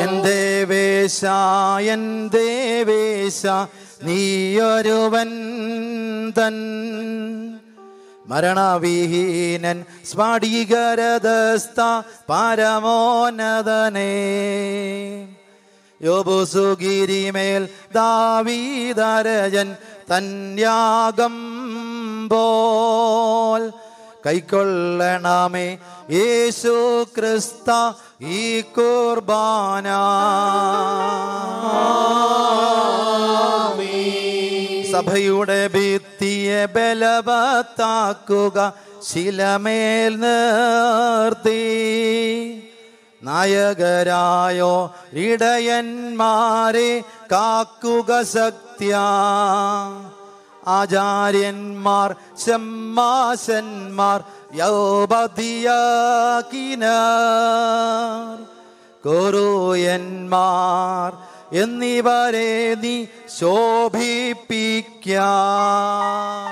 N ദേവേശ N ദേവേശ നീയൊരുവൻ തൻ മരണവിഹീനൻ സ്ഫടികരദസ്ത പരമോന്നതനേ യോബുസുഗിരിമേൽ ദാവീദരജൻ തന്യാഗം പോൽ കൈക്കൊള്ളണമേ യേശു ക്രിസ്ത ഈ കുർബാന സഭയുടെ ഭിത്തിയെ ബലവത്താക്കുക ശിലമേൽ നിർത്തി നായകരായോ ഇടയന്മാരെ കാക്കുക ശക്തിയ ആചാര്യന്മാർ ഷമ്മാശന്മാർ യൗബദിയാക്കിനാർ കുറുയന്മാർ എന്നിവരെ നീ ശോഭിപ്പിക്കാം